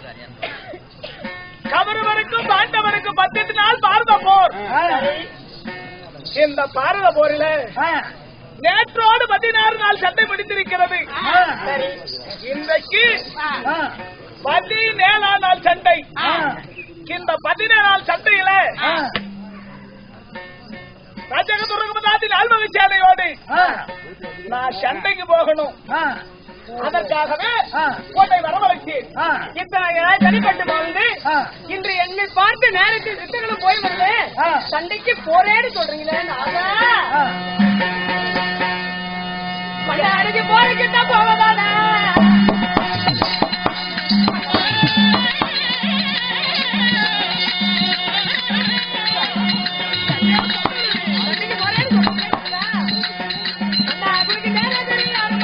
கௌரவருக்கும் பாண்டவருக்கும் பத்தெட்டு நாள் பாரத போர் இந்த பாரத போரில நேற்றோடு பதினாறு நாள் சண்டை முடிந்திருக்கிறது இன்றைக்கு பதினேழாம் நாள் சண்டை இந்த பதினேழாம் சண்டையில ரஜக துரகமதாத்தின் ஆழ்மகிச்சாலையோடு நான் சண்டைக்கு போகணும் அதற்காகவே உன்னை வரவழைத்தேன் இத்தனை நாள் தனிப்பட்டு வாழ்ந்து இன்று என்னை பார்த்து நேரத்தில் சித்தங்களும் போய் வருது சண்டைக்கு போரேன்னு சொல்றீங்களே நானா மலையாளிக்கு போறக்கிட்ட போவதானே சண்டைக்கு போறேன்னு சொல்றீங்களா? அண்ணா, உங்களுக்கு நேரம் தெரியும்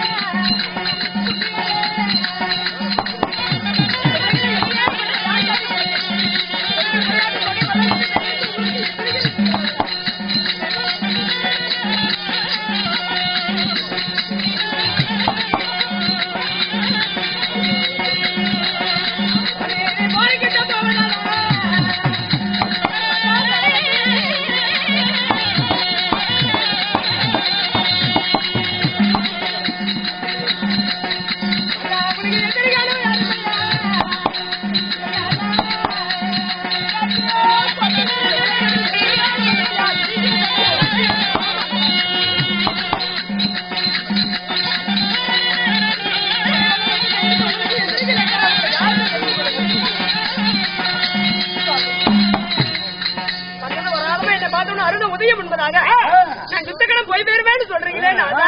பக்கத்துல ஒரு ஆளுமே என்னை பார்த்தோன்னு அருண உதயம் என்பதாக நான் யுத்தக்கணம் போய் வருவேன்னு சொல்றீங்களே நானா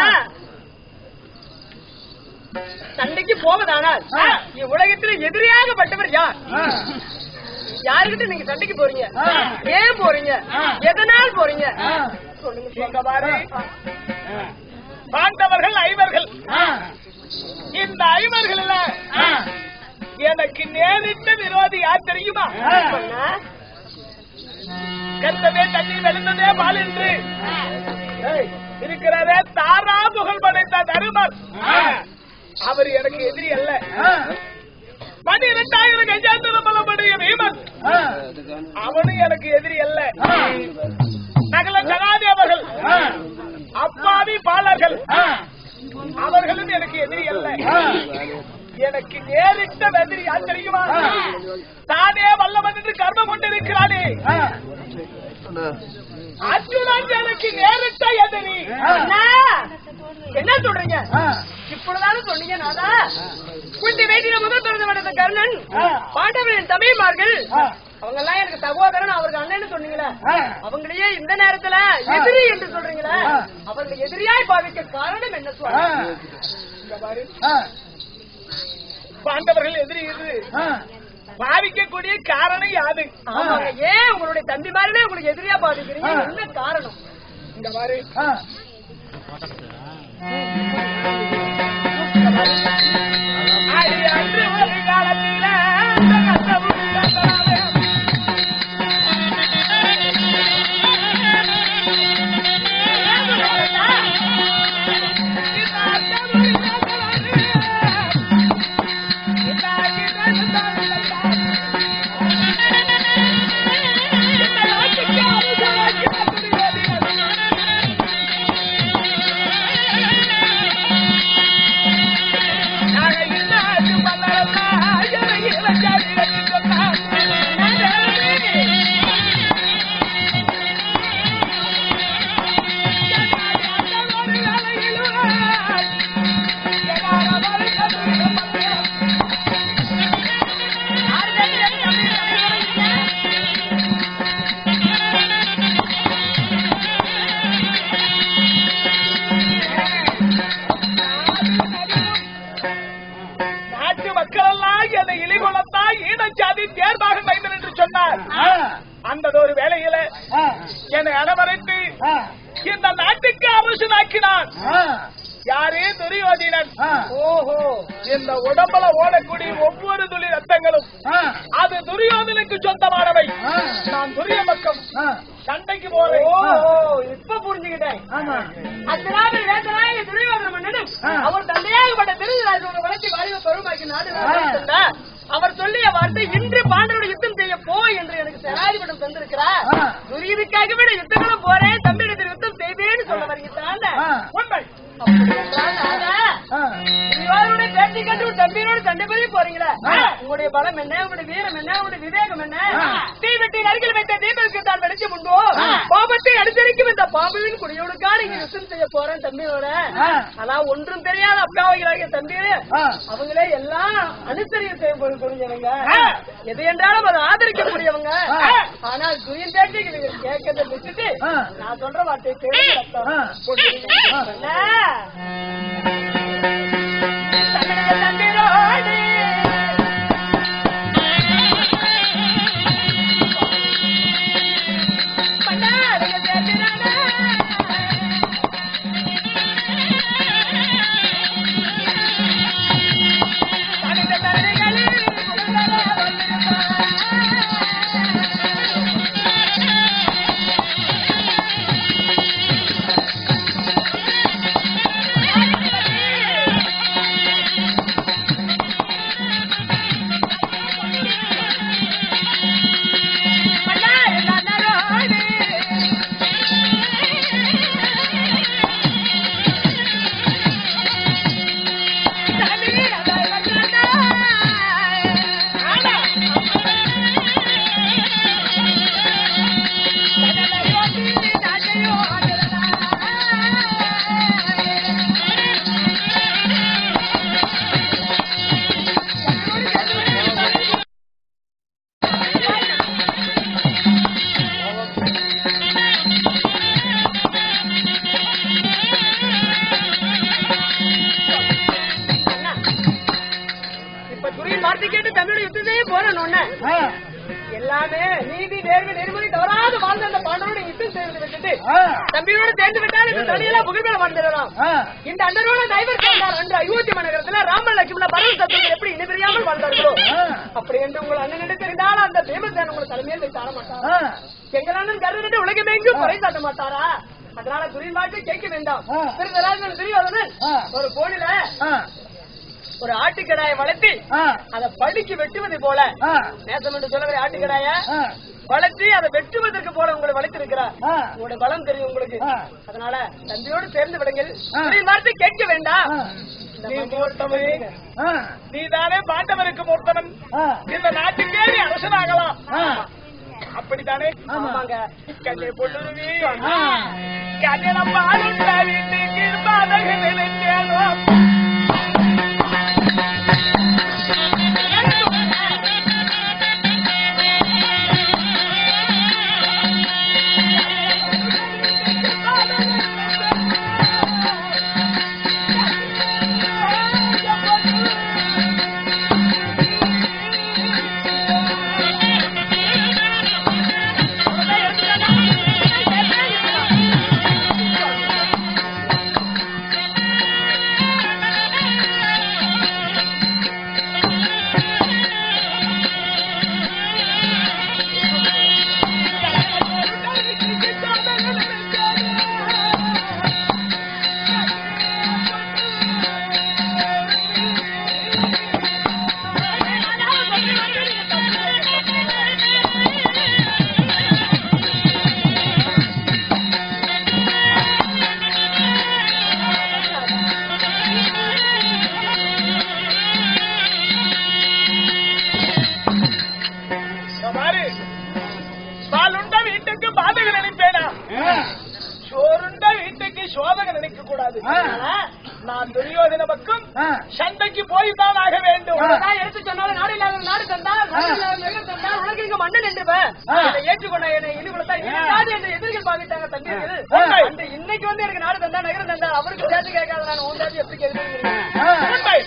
சண்டைக்கு போவதானால் இவ்வுலகத்தில் எதிரியாகப்பட்டவர் யார் யாருக்கிட்ட நீங்க சண்டைக்கு போறீங்க ஏன் போறீங்க எதனால் போறீங்க சொல்லுங்க இங்க பாரு பாண்டவர்கள் ஐவர்கள் இந்த ஐவர்கள்ல எனக்கு நேரிட்ட விரோதி யார் தெரியுமா சொன்னா, கத்தவே தண்ணி வெளுத்ததே பால் என்று ஏய், இருக்கிறதே தாரா புகழ் படைத்த தருமர் அவர் எனக்கு எதிரி அல்ல பனிரெண்டாயிரம் கஜாந்தர பலமுடைய பீமன் அவனும் எனக்கு எதிரி அல்ல சகல ஜனாதேவர்கள் அப்பாவி பாலர்கள் அவர்களும் எனக்கு எதிரி அல்ல எனக்கு நேரிட்ட எதிரி யார் தெரியுமா தானே வல்லவன் என்று கர்மம் கொண்டிருக்கிறானே அர்ஜுனன் எனக்கு நேரிட்ட எதிரி அண்ணா, என்ன சொல்றீங்க இப்பொழுதான சொன்னீங்க நாதா குந்தி வேட்டியில முதல் பிறந்து வந்த கர்ணன் பாண்டவரின் தமையமார்கள் அவங்க எல்லாம் எனக்கு சகோதரன் அவருக்கு அண்ணன்னு சொன்னீங்களே அவங்களையே இந்த நேரத்துல எதிரி என்று சொல்றீங்களே அவர்களை எதிரியாய் பாவிக்க காரணம் என்ன சுவாமி இங்க பாரு. பாண்டவர்கள் எதிரி இது பாவிக்கக்கூடிய காரணம் யாது ஆமாங்க ஏன் உங்களுடைய தம்பி மாதிரிலே உங்களுக்கு எதிரியா பாவிக்கிறீங்க என்ன காரணம் இங்க பாரு அடி அன்று ஒரு காலத்தில அந்த கஷ்டமும் கஷ்டமே. இந்த அர்த்தமும் கஷ்டமே. இந்த அகிலம் இந்த நாட்டுக்கு அரசராக்கி தந்துடுவேன். நாங்க இன்னாட்டு மன்னரெல்லாம் எனக்கு இளஞ்சாதி கட்டி சொன்னான். நாட்டு மக்கள் எல்லாம் என்னை இழிகுலத்தான் ஈனச்சாதி தேர்வாக வேண்டும் என்று சொன்னார் அந்த ஒரு வேளையில என்னை அனவரைத்து இந்த நாட்டுக்கு அரசனாக்கினான் யாரே துரியோதனன் ஓஹோ இந்த உடம்புல ஓடக்கூடிய ஒவ்வொரு துளி ரத்தங்களும் அது துரியோதனுக்கு சொந்தமானவை நான் துரிய பக்கம் சண்டைக்கு போறேன் ஓஹோ இப்ப புரிஞ்சுக்கிட்டேன் அத்தனாவது வேதனாய துரியோதன மன்னனும் அவர் தந்தையாகப்பட்ட திருநாள் வளர்ச்சி வாலிப பெருமாக்கி நாடு சொன்னார். அவர் சொல்லி பார்த்து இன்று பாண்டவரோட யுத்தம் செய்ய போ என்று எனக்கு சராதிபடம் தந்திருக்கிறார் ஆ. துரியதுக்காகவே நான் யுத்தங்களும் போறேன் தம்பியிடத்தில் யுத்தம் செய்வேன்னு சொல்ல வருகிறான் ஆ. உண்மை அப்படி என்றால் நானா? ஆ. இவருடைய பேச்சு கேட்டு உன் தம்பியோட சண்டை பண்ணி போறீங்களா ஆ. உங்களுடைய பலம் என்ன உங்களுடைய வீரம் என்ன உங்களுடைய விவேகம் என்ன ஆ. தீவெட்டி அருகில் வைத்த தீபத்துக்கு தான் வெளிச்சம் உண்டோ ஆ. பாபத்தை அடித்தடிக்கும் இந்த பாம்புவின் குடியோடுக்கான இங்க யுத்தம் செய்ய போறேன் தம்பியோட ஆ. ஆனா ஒன்றும் தெரியாத அப்பாவைகளாகிய தம்பி ஆ. அவங்களே எல்லாம் அனுசரிய செய்ய புரிஞ்சவங்க ஆ. எது என்றாலும் அதை ஆதரிக்கக்கூடியவங்க ஆ. ஆனா துயின் பேச்சு நீங்க கேட்கறத விட்டுட்டு ஆ. நான் சொல்ற வார்த்தையை கேட்டு ஆ. என்ன? தமிழக தம்பிரோடு பண்டாரக சேர்க்கிறானே. தனித்த தரணிகளில் புகழார பண்டாரக தன்னரோடு இப்ப துரியின் வார்த்தை கேட்டு தமிழ் யுத்தத்தையே போறேன் ஒண்ணு ஆ. எல்லாமே நீதி நேர்மை நெறிமுறை தவறாது வாழ்ந்த அந்த பாண்டவோட யுத்தம் செய்து விட்டுட்டு ஆ. தம்பியோட சேர்ந்து விட்டால் இந்த தனியெல்லாம் புகழ்பெற வாழ்ந்துடலாம் ஆ. இந்த அண்ணனோட நைவர் சேர்ந்தார் அன்று அயோத்தி மாநகரத்துல ராம லட்சுமண பரவ சத்துவங்கள் எப்படி இணைபிரியாமல் வாழ்ந்தார்களோ ஆ. அப்படி என்று உங்கள் அண்ணன் தெரிந்தால் அந்த பீமசேன் உங்களை தலைமையில் காண மாட்டார் ஆ. எங்கள் அண்ணன் கருதுட்டு உலகமெங்கும் குறை சாட்ட மாட்டாரா அதனால துரியின் வார்த்தை கேட்க வேண்டாம் ஆ. திருதராஜன் துரியோதனன் ஆ. ஒரு போனில ஆ. ஒரு ஆட்டுக்கடாயை வளர்த்தி ஆ. அதை பழிக்கு வெட்டுவது போல ஆ. நேசம் என்று சொல்லக்கூடிய ஆட்டுக்கடாய ஆ. வளர்த்தி அதை வெட்டுவதற்கு போல உங்களை வளர்த்திருக்கிறார் ஆ. உங்களுடைய பலம் தெரியும் உங்களுக்கு ஆ. அதனால தம்பியோடு சேர்ந்து விடுங்கள் ஆ. துரியின் வார்த்தை கேட்க வேண்டாம் ஆ. இந்த நீ மந்திரம் மூத்தவரே ஆ. நீதானே பாண்டவருக்கு மூத்தவன் ஆ. இந்த நாட்டுக்கே நீ அரசனாகலாம் ஆ. அப்படித்தானே ஆமாங்க கண்ணை பொண்ணுருவி ஆ. கண்ணனம் பாலுண்ட வீட்டுக்கு பாதக நினைத்தேனோ பாரு பாலுண்ட வீட்டுக்கு பாதக நினைப்பேனா ஆ. சோறுண்ட வீட்டுக்கு சோதக நினைக்க கூடாது ஆ. ஆனா, நான் துரியோதன பக்கம் ஆ. சண்டைக்கு போய் தான் ஆக வேண்டும் ஆ. நான் எடுத்து சொன்னாலும் நாடு இல்லாத நாடு தந்தால் நாடு இல்லாத மிருகம் தந்தால் உலகிற்கு மன்னன் என்றுவன் ஆ. இதை ஏற்றுக்கொண்ட என்னை இனி கொடுத்தா இல்லாது என்று எதிர்கள் பாவிட்டாங்க தம்பியர்கள் ஆ. அந்த இன்னைக்கு வந்து எனக்கு நாடு தந்தா நகரம் தந்தா அவருக்கு சேர்த்து கேட்காத நான் உன் சேர்த்து எப்படி கேட்கிறேன் ஆ. உண்மை.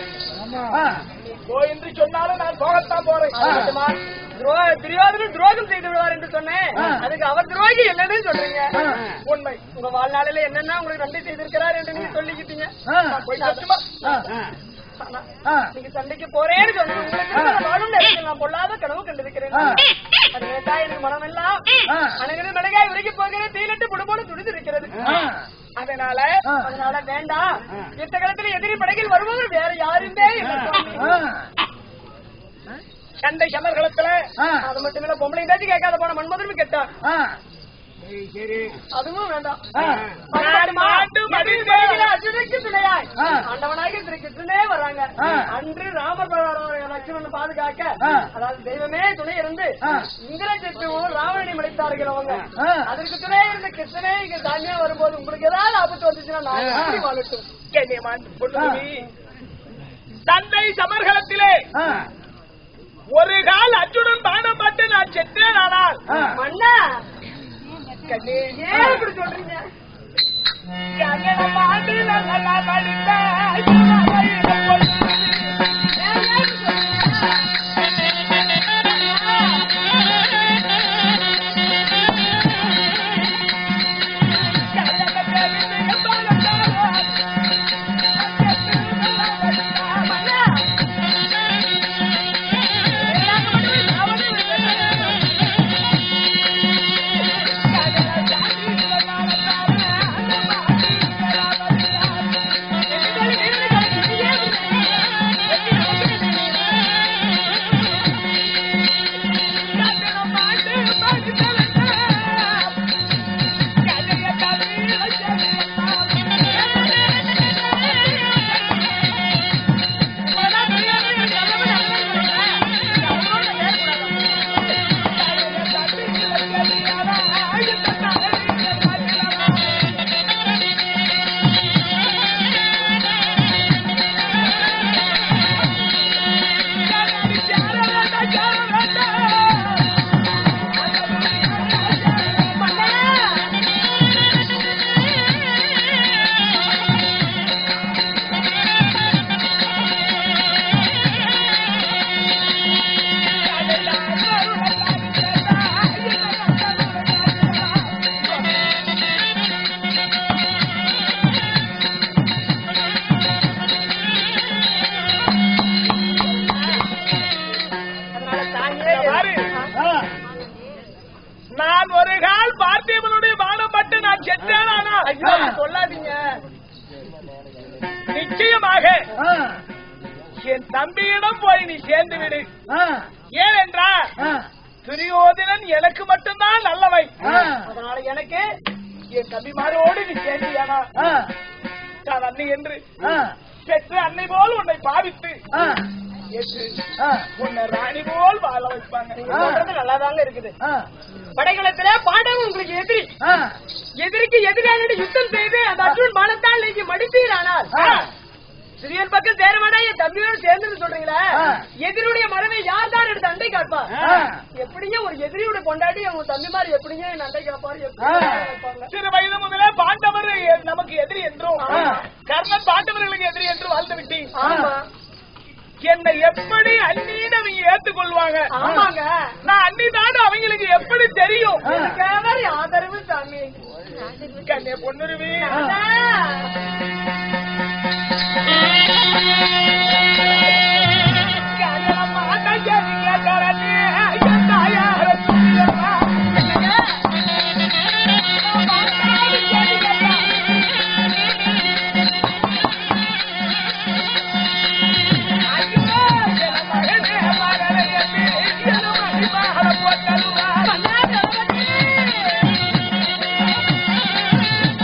ஆ. நீ போ என்று சொன்னாலும் நான் போகத்தான் போறேன் ஆ. துரோ- துரியோதனன் துரோகம் செய்து விடுவார் என்று சொன்னேன் ஆ. அதுக்கு அவர் துரோகி என்னன்னு சொல்றீங்க ஆ. உண்மை உங்க வாழ்நாளில என்னென்ன உங்களுக்கு நன்றி செய்திருக்கிறார் என்று நீங்க சொல்லிக்கிட்டீங்க ஆ. நான் போய் சத்துமா ஆ. ஆனா, ஆ. நீங்க சண்டைக்கு போறேன்னு சொன்னது உங்களுக்கு நான் வாழும் நேரத்தில் நான் பொல்லாத கனவு கண்டிருக்கிறேன் ஆ. அது கேட்டா எனக்கு மனமெல்லாம் ஆ. அணுகிறது மிளகாய் உருகி போகிற தீலட்டு புடும்போடு துடித்து இருக்கிறது ஆ. அதனால ஆ. அதனால வேண்டாம் இந்த காலத்துல எதிரி படைகள் வருவது வேற யாருமே இல்லை சுவாமி. ஆ. சண்டை சமர்களத்துல ஆ, அது மட்டும் இல்ல பொம்பளை தாச்சும் கேட்காத போன மன்மதனும் கெட்டான் ஆ, அதுவும் வேண்டாம் ஆ. நான் மாட்டு மடிந்தேன். அர்ஜுனுக்கு துணையாய் ஆ. ஆண்டவனாகி திரு கிருஷ்ணனே வராங்க ஆ. அன்று ராமர் பகவான் லட்சுமணன் பாதுகாக்க ஆ. அதாவது தெய்வமே துணை இருந்து ஆ. இந்திரஜித்துவும் ராவணனை மடித்தார்கள் அவங்க ஆ. அதற்கு துணை இருந்த கிருஷ்ணனே இங்க தானியா வரும்போது உங்களுக்கு ஏதாவது ஆபத்து வந்துச்சுன்னா நான் ஆ. எப்படி வாழட்டும் கண்ணியமான் பொண்ணுமணி சண்டை சமர்களத்திலே ஆ, ஒரு கால் அர்ஜுனன் பானம் பட்டு நான் செற்றேன் ஆனால் ஆ. மன்னா கண்ணே ஏன் இப்படி சொல்றீங்க கண்ணனம் ஆண்டு நல்லா மடித்த இளமையில பொண்ணு. ஏன் ஏன் இப்படி சொல்றீங்க? மன்னா அதனால தாயே பாரு. ஆ, நான் ஒரு கால் பார்த்திபனுடைய பானம் பட்டு நான் செற்றேன் ஆனால் ஐயோ சொல்லாதீங்க நிச்சயமாக ஆ, என் தம்பியிடம் போய் நீ சேர்ந்து விடு ஆ, ஏனென்றால் ஆ, துரியோதனன் எனக்கு மட்டும்தான் நல்லவை ஆ, அதனால எனக்கு என் தம்பிமாரோடு நீ சேர்ந்தியானா ஆ, நான் அன்னை என்று ஆ, பெற்ற அன்னை போல் உன்னை பாவித்து ஆ, ஏற்று ஆ, உன்னை ராணி போல் வாழ வைப்பாங்க நீங்க சொல்றது நல்லாதாங்க இருக்குது ஆ, படைகளத்துல பாண்டவன் உங்களுக்கு எதிரி ஆ, எதிரிக்கு எதிரான யுத்தம் செய்து அந்த அர்ஜுன் மானத்தால் நீங்க மடிப்பீரானால் ஆ. சிறியன் பக்கம் சேரமாடா என் தம்பியோட சேர்ந்து சொல்றீங்களா ஆ. எதிரியுடைய மரபை யார் தான் எடுத்து அண்டை காப்பா ஆ. எப்படிங்க ஒரு எதிரியோட கொண்டாடி அவங்க தம்பி மாதிரி எப்படிங்க என் அண்டை காப்பாரு எப்படி ஆ. அண்டை காப்பாங்க? சிறு வயது முதலே பாண்டவர் எ- நமக்கு எதிரி என்றும் ஆ. கர்ணன் பாண்டவர்களுக்கு எதிரி என்று வாழ்ந்து விட்டேன் ஆமா என்னை எப்படி அண்ணின்னு அவங்க ஏத்துக்கொள்வாங்க ஆமாங்க நான் அண்ணி தான் அவங்களுக்கு எப்படி தெரியும் ஆ. எனக்கு அவர் ஆதரவு சாமி கண்ணே பொண்ணுருவி அண்ணா.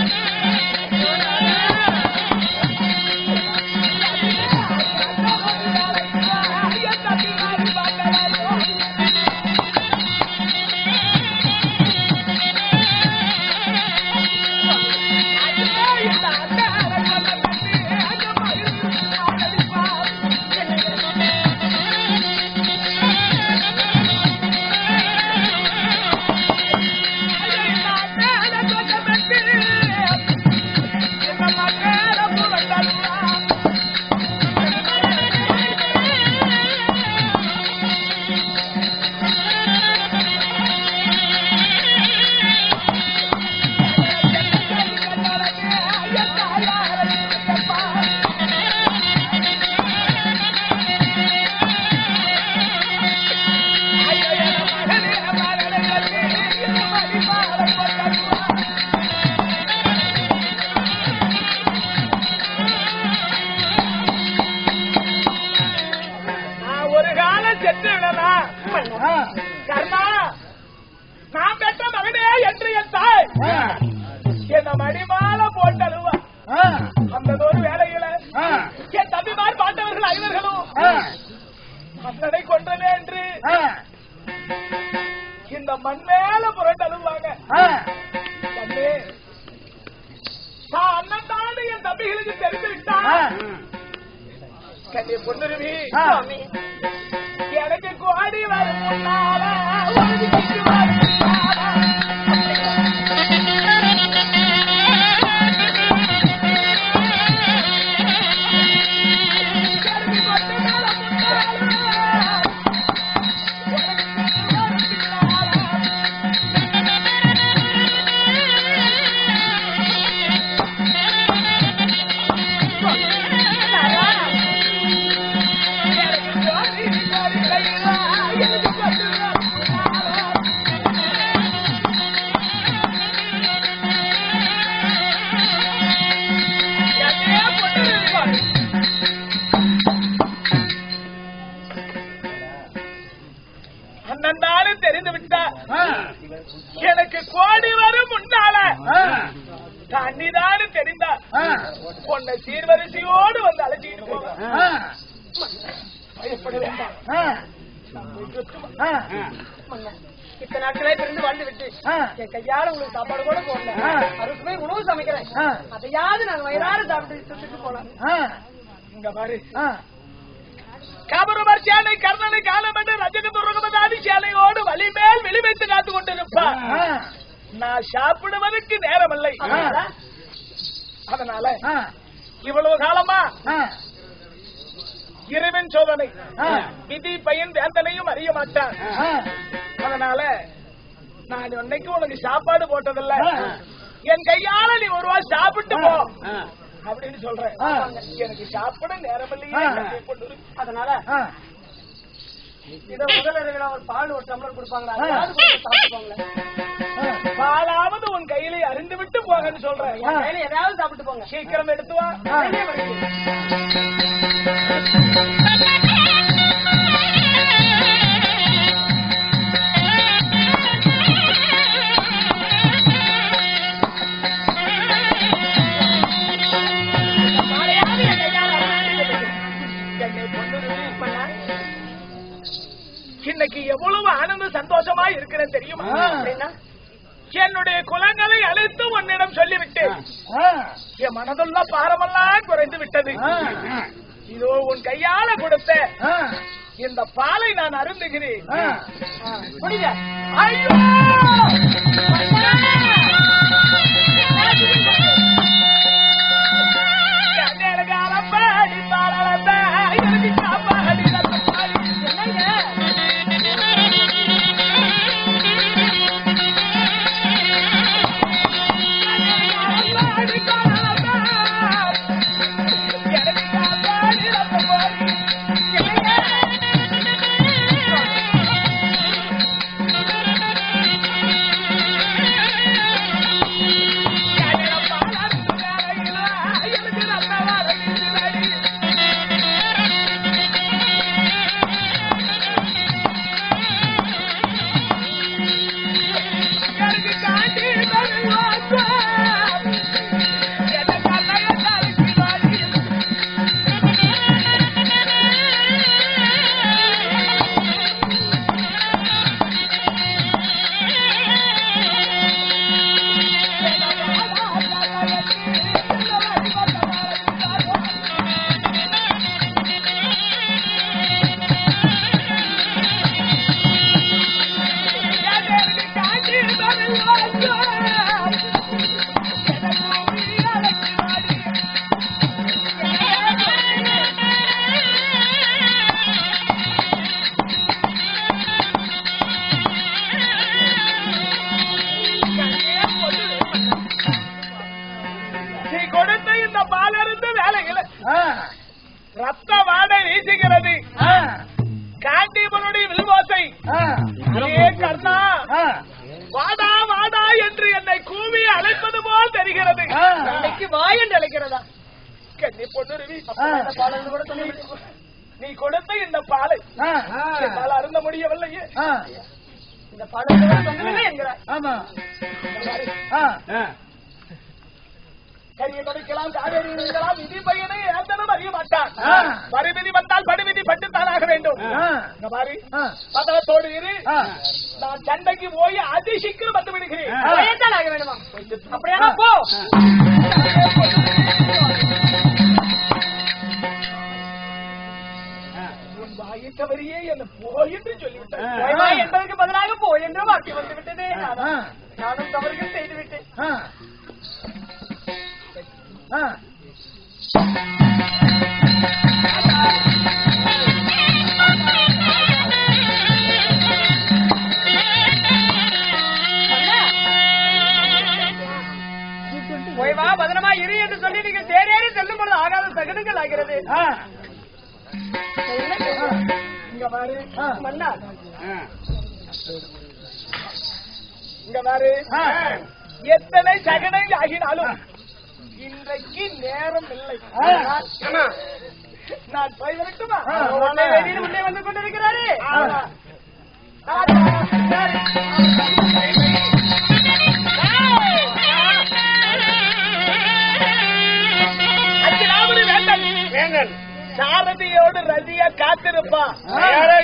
ஆ பெற்று விடலாம் கர்ணா நான் பெற்ற மகனே என்று என் தாய் என்ன மடிமால போட்டருவா அந்த ஒரு வேலையில என் தம்பிமார் பாண்டவர்கள் ஐவர்களும் அண்ணனை கொன்றனே என்று இந்த மண் மேல புரண்டழுவாங்க கண்ணே நான் அண்ணன் தான் என் தம்பிகளுக்கு தெரிந்து விட்டான் கண்ணே பொண்ணுருவி சுவாமி எனக்கு கோடி வரும் முன்னால ஒரு கிக்கு வரும் முன்னால. கருவி கொண்டு மேல முன்னால. ஒரு கிக்கு வரும் பின்னால. எனக்கு கோடி கோடி கையில எனக்கு கொண்டு வரும் முன்னால. கண்ணே பொண்ணுருவி. அண்ணன் தானே தெரிந்து விட்டா எனக்கு கோடி வரும் முன்னால தண்ணிதானு தெரிந்தா உன்னை சீர்வரிசையோடு வந்து அழைச்சிட்டு போவேன் பயப்பட வேண்டாம் மன்னா, இத்தனை நாட்களே பிரிந்து வாழ்ந்து விட்டு என் கையால உங்களுக்கு சாப்பாடு கூட போடல அதுக்கு போய் உணவு சமைக்கிறேன் அதையாவது நாங்க வயிறார சாப்பிட்டு சுட்டுட்டு போலாம் இங்க பாரு கபருமர் சேனை கர்ணனை காலமென்று ரஜக துருகமதாதி சேனையோடு வலிமேல் வெளிவைத்து காத்து கொண்டிருப்பார் நான் சாப்பிடுவதற்கு நேரமில்லை அதனால அதனால இவ்வளவு காலமா இறைவன் சோதனை விதி பயன் வேந்தனையும் அறிய மாட்டான் அதனால நான் இன்னைக்கு உனக்கு சாப்பாடு போட்டதில்ல என் கையால நீ ஒரு வாரம் சாப்பிட்டு போ அப்படின்னு சொல்றேன் எனக்கு சாப்பிட நேரம் இல்லையே கண்ணே பொண்ணுரு. அதனால இத முதலிரவில் ஒரு பால் ஒரு டம்ளர் கொடுப்பாங்களா அதையாவது கொஞ்சம் சாப்பிட்டுப்பாங்களே பாலாவது உன் கையிலே அறிந்து விட்டு போங்கன்னு சொல்றேன் என் கையில எதையாவது சாப்பிட்டு போங்க சீக்கிரம் எடுத்து வா உடனே வருது. பாலையாவது என் கையால அறிந்து விட்டு. என்னை பொண்ணுரு மன்னா, இன்னைக்கு எவ்வளவு ஆனந்த சந்தோஷமா இருக்கிறேன் தெரியுமா அப்படின்னா என்னுடைய குலங்களை அழைத்து உன்னிடம் சொல்லிவிட்டேன் என் மனதுள்ள பாரமெல்லாம் குறைந்து விட்டது இதோ உன் கையால கொடுத்த இந்த பாலை நான் அருந்துகிறேன் குடிங்க ஐயோ கண்ணேரகால பாடி பாடலத்த எனக்கு காப்பாடி பாடி என்னங்க பாடி பாடலத்த எனக்கு காப்பாடி பாடி நீ கொடுத்த இந்த பாலருந்து வேலையில் ரத்த வாடை வீசுகிறது காண்டிபனுடைய வில்வாசை அதே கர்ணா வாடா வாடா என்று என்னை கூவி அழைப்பது போல் தெரிகிறது இன்னைக்கு வா என்று அழைக்கிறதா கண்ணி பொண்ணுருவி அந்த பாடல்கள் கூட சொல்லி நீ கொடுத்த இந்த பாலை ஆ, என்னால் அருந்த முடியவில்லையே ஆ, இந்த பணத்தை சொன்னதில்லை என்கிறாய் ஆமா ஆ, கரியை கொடுக்கலாம் காவேரி இருக்கலாம் விதி பையனை ஏந்தனும் அறிய மாட்டான் ஆ. வரிவிதி வந்தால் படுவிதி பட்டுத்தான் ஆக வேண்டும் ஆ, இந்த மாதிரி ஆ, பதவத்தோடு இரு ஆ. நான் சண்டைக்கு போய் அதி சீக்கிரம் வந்து விடுகிறேன் ஆ. அப்படியேத்தான் ஆக வேண்டுமா அப்படியானா போ உன் வாயிட்டவரையே என்ன போய் என்று சொல்லிவிட்டார் போய் வா என்பதற்கு பதிலாக போ என்று வாக்கி வந்து விட்டதே ஆ, நானும் நானும் தவறுகள் செய்து விட்டேன் ஆ. ஆ. போய் வா பதனமா இரு என்று சொல்லி நீங்கள் தேரேறி செல்லும் பொழுது ஆகாத சகடுகள் ஆகிறது ஆ. இங்க பாரு ஆ. மன்னா இங்க பாரு ஆ. எத்தனை சகனை ஆகினாலும் இன்றைக்கு நேரம் இல்லை ஆ. அம்மா, நான் போய் வரட்டுமா ஆ. உடனே வெளியில் உள்ளே வந்து கொண்டிருக்கிறாரே ஆமா. அச்சிராமணி வேந்தன் வேங்கன் சாரதியோடு ரதியா காத்திருப்பான் யாரு?